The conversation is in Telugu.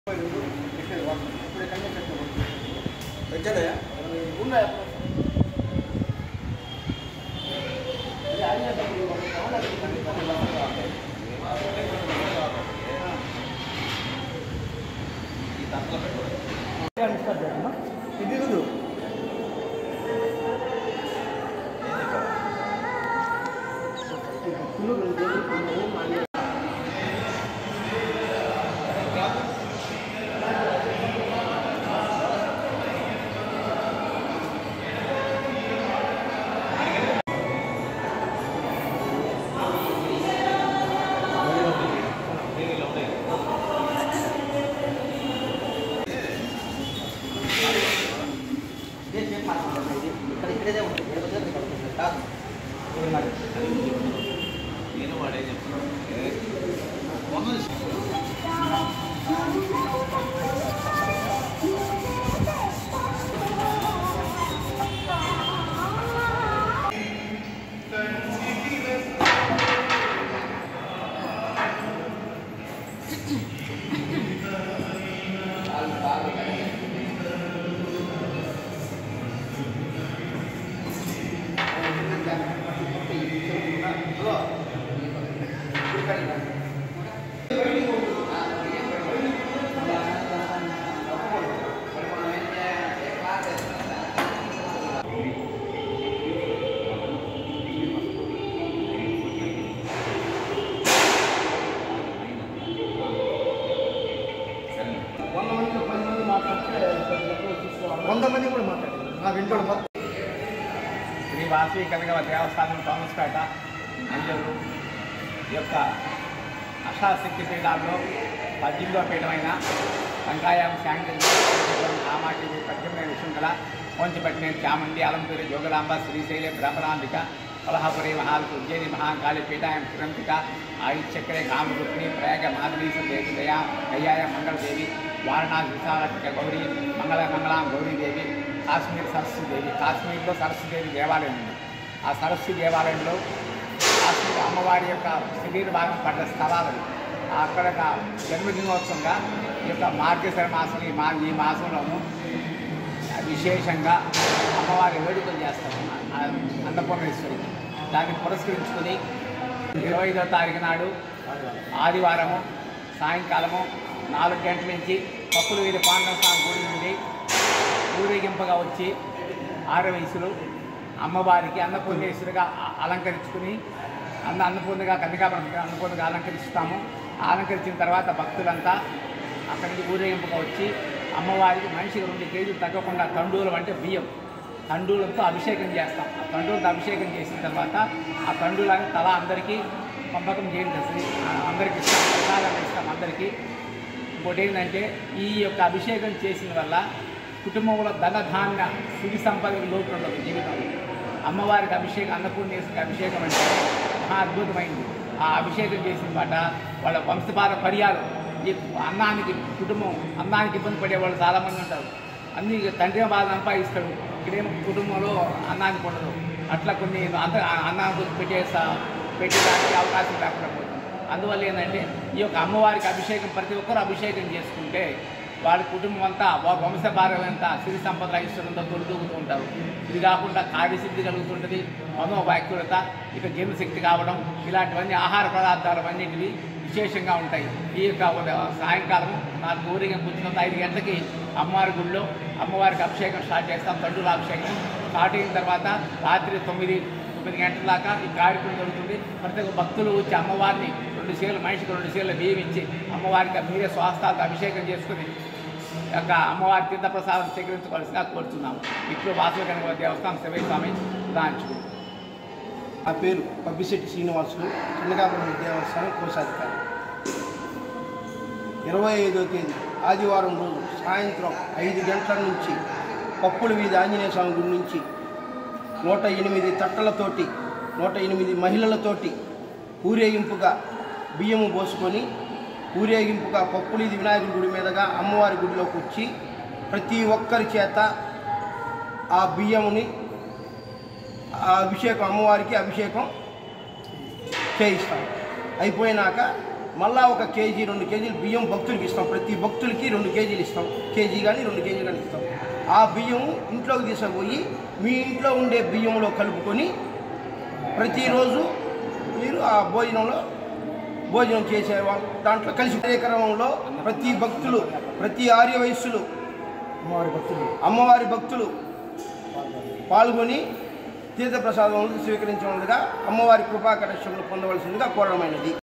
వచ్చాడయా ఇది కుదు నేను వాడే చెప్తున్నాను వంద మందిలో పది మంది మాట్లాడితే వంద మంది కూడా మాట్లాడారు నా వింటోడు మొత్తం శ్రీ వాసవి కనగవ దేవస్థానం థామస్పేట నెల్లూరు ఈ యొక్క అష్టాశక్తి పీఠాల్లో పద్దెనిమిదో పీఠమైన వెంకాయం శాంతి కామాటి పద్యమైన విశృంఖల కొంచెపట్టిన చాముండి అలంపూరి జోగలాంబ శ్రీశైల బ్రహ్మరాంబిక కొల్హాపురి మహాలకు ఉజ్జయిని మహాకాళి పీఠాయం సురంతిక ఆయుచక్రే కామరుక్ని ప్రయాగ మాధవీశ దేవి దయా దయ్యాయ మంగళదేవి వారణాసి విశాలక్ష గౌరీ మంగళ మంగళాం గౌరీదేవి కాశ్మీర్ సరస్సు దేవి కాశ్మీర్లో సరస్సు దేవి దేవాలయం ఉంది ఆ సరస్సు దేవాలయంలో కాశ్మీర్ అమ్మవారి యొక్క శరీర భాగం పడ్డ స్థలాలు అక్కడ ఒక జన్మదినోత్సవంగా ఈ యొక్క మార్గశిర మాసం ఈ మా ఈ మాసంలోనూ విశేషంగా అమ్మవారి వేడుకలు చేస్తాము ఆ అన్నపూర్ణేశ్వరి దాన్ని పురస్కరించుకుని ఇరవై ఐదో తారీఖు నాడు ఆదివారము సాయంకాలము నాలుగు గంటల నుంచి పప్పుల వీధి పాండవ స్వామి గుడి నుండి ఊరేగింపుగా వచ్చి ఆరవయసులు అమ్మవారికి అన్నపూర్ణేశ్వరిగా అ- అలంకరించుకుని అన్న అన్నపూర్ణగా కన్నికాపురం అన్నపూర్ణగా అలంకరిస్తాము అలంకరించిన తర్వాత భక్తులంతా అక్కడికి ఊరేగింపుగా వచ్చి అమ్మవారికి మనిషికి రెండు కేజీలు తగ్గకుండా తండూలం అంటే బియ్యం తండూలంతో అభిషేకం చేస్తాం ఆ తండూలతో అభిషేకం చేసిన తర్వాత ఆ తండూలాన్ని తల అందరికీ పంపకం చేయండి అసలు అందరికీ ఇస్తాం ప్రసాదాన్ని ఇస్తాం అందరికీ ఇంకోటి ఏంటంటే ఈ యొక్క అభిషేకం చేసిన వల్ల కుటుంబంలో ధనధాన్య సిరి సంపద లోటు ఉండదు జీవితంలో అమ్మవారికి అభిషేకం అన్నపూర్ణేశ్వరికి అభిషేకం అంటే మహా అద్భుతమైంది ఆ అభిషేకం చేసిన పాట వాళ్ళ వంశపార పర్యాలు ఈ అన్నానికి కుటుంబం అన్నానికి ఇబ్బంది పడే వాళ్ళు చాలామంది ఉంటారు అన్ని తండ్రి బాధ సంపాదిస్తాడు ఇక్కడేమో కుటుంబంలో అన్నానికి ఉండదు అట్లా కొన్ని అంత అన్నానికి పెట్టే స- పెట్టడానికి అవకాశం లేకుండా పోతుంది అందువల్ల ఏంటంటే ఈ యొక్క అమ్మవారికి అభిషేకం ప్రతి ఒక్కరు అభిషేకం చేసుకుంటే వాళ్ళ కుటుంబం అంతా వా- వంశభారం అంతా సిరి సంపద ఐశ్వర్యంతో తొలిదూగుతూ ఉంటారు ఇది కాకుండా కార్యసిద్ధి కలుగుతుంటుంది మనోవాక్యులత ఇక జీవశక్తి కావడం ఇలాంటివన్నీ ఆహార పదార్థాలు అన్నింటివి విశేషంగా ఉంటాయి ఈ యొక్క ఉద- సాయంకాలం నాలుగు ఊరేగింపు వచ్చిన ఐదు గంటలకి అమ్మవారి గుడిలో అమ్మవారికి అభిషేకం స్టార్ట్ చేస్తాం తండ్రుల అభిషేకం స్టార్ట్ అయిన తర్వాత రాత్రి తొమ్మిది తొమ్మిది గంటల దాకా ఈ కార్యక్రమం జరుగుతుంది ప్రతి ఒక్క భక్తులు వచ్చి అమ్మవారిని రెండు సీలు మనిషికి రెండు సీలు బియ్యం ఇచ్చి అమ్మవారికి మీరే స్వాస్థాలతో అభిషేకం చేసుకుని ఈ యొక్క అమ్మవారి తీర్థప్రసాదం స్వీకరించుకోవాల్సిందిగా కోరుతున్నాము ఇప్పుడు వాసవి కనుక దేవస్థానం శివయ్య స్వామి ఉదాహరించుకుంటాం నా పేరు పబ్బిశెట్టి శ్రీనివాసులు చిన్నకాపురం దేవస్థానం కోశాధికారి ఇరవై ఐదో తేదీ ఆదివారం రోజు సాయంత్రం ఐదు గంటల నుంచి పప్పుల వీధి ఆంజనేయ స్వామి గుడి నుంచి నూట ఎనిమిది తట్టలతోటి నూట ఎనిమిది మహిళలతోటి ఊరేగింపుగా బియ్యము పోసుకొని ఊరేగింపుగా పప్పులీది వినాయకుడి గుడి మీదుగా అమ్మవారి గుడిలోకి వచ్చి ప్రతి ఒక్కరి చేత ఆ బియ్యముని ఆ అభిషేకం అమ్మవారికి అభిషేకం చేయిస్తాం అయిపోయినాక మళ్ళా ఒక కేజీ రెండు కేజీలు బియ్యం భక్తులకి ఇస్తాం ప్రతి భక్తులకి రెండు కేజీలు ఇస్తాం కేజీ కానీ రెండు కేజీలు కానీ ఇస్తాం ఆ బియ్యం ఇంట్లోకి తీసుకుపోయి మీ ఇంట్లో ఉండే బియ్యంలో కలుపుకొని ప్రతిరోజు మీరు ఆ భోజనంలో భోజనం చేసేవాళ్ళు దాంట్లో కలిసి కార్యక్రమంలో ప్రతి భక్తులు ప్రతి ఆర్య వయస్సులు అమ్మవారి భక్తులు అమ్మవారి భక్తులు పాల్గొని తీర్థప్రసాదం స్వీకరించవలసిందిగా అమ్మవారి కృపా కటాక్షములు పొందవలసిందిగా కోరడమైనది